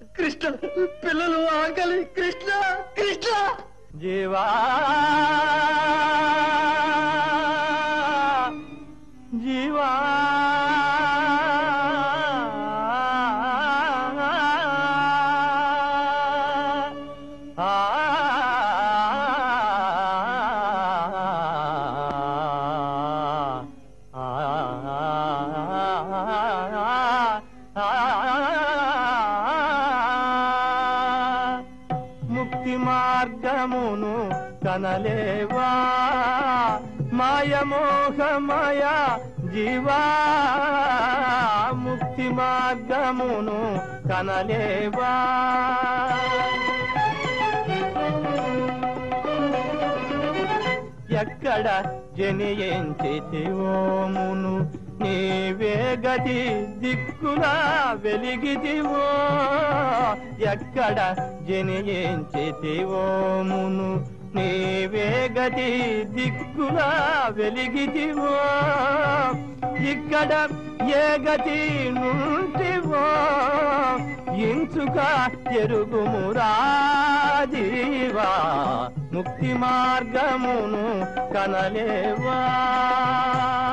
కృష్ణ పిల్లలు ఆకలి కృష్ణ కృష్ణ జీవా జీవా ఆ ముక్తి మార్గమును కనలేవా మాయమోహమయ జీవా ముక్తి మార్గమును కనలేవా ఎక్కడ జనియంచితివోమును నీవే గతి దిక్కులా వెలిగితివో ఎక్కడ జనియంచితివోమును నీవే గతి దిక్కులా వెలిగితివో ఇక్కడ ఏ గతి నుంటివో ఇంచుక ఎరుగుమురా జీవా ముక్తి మార్గమును కనలేవా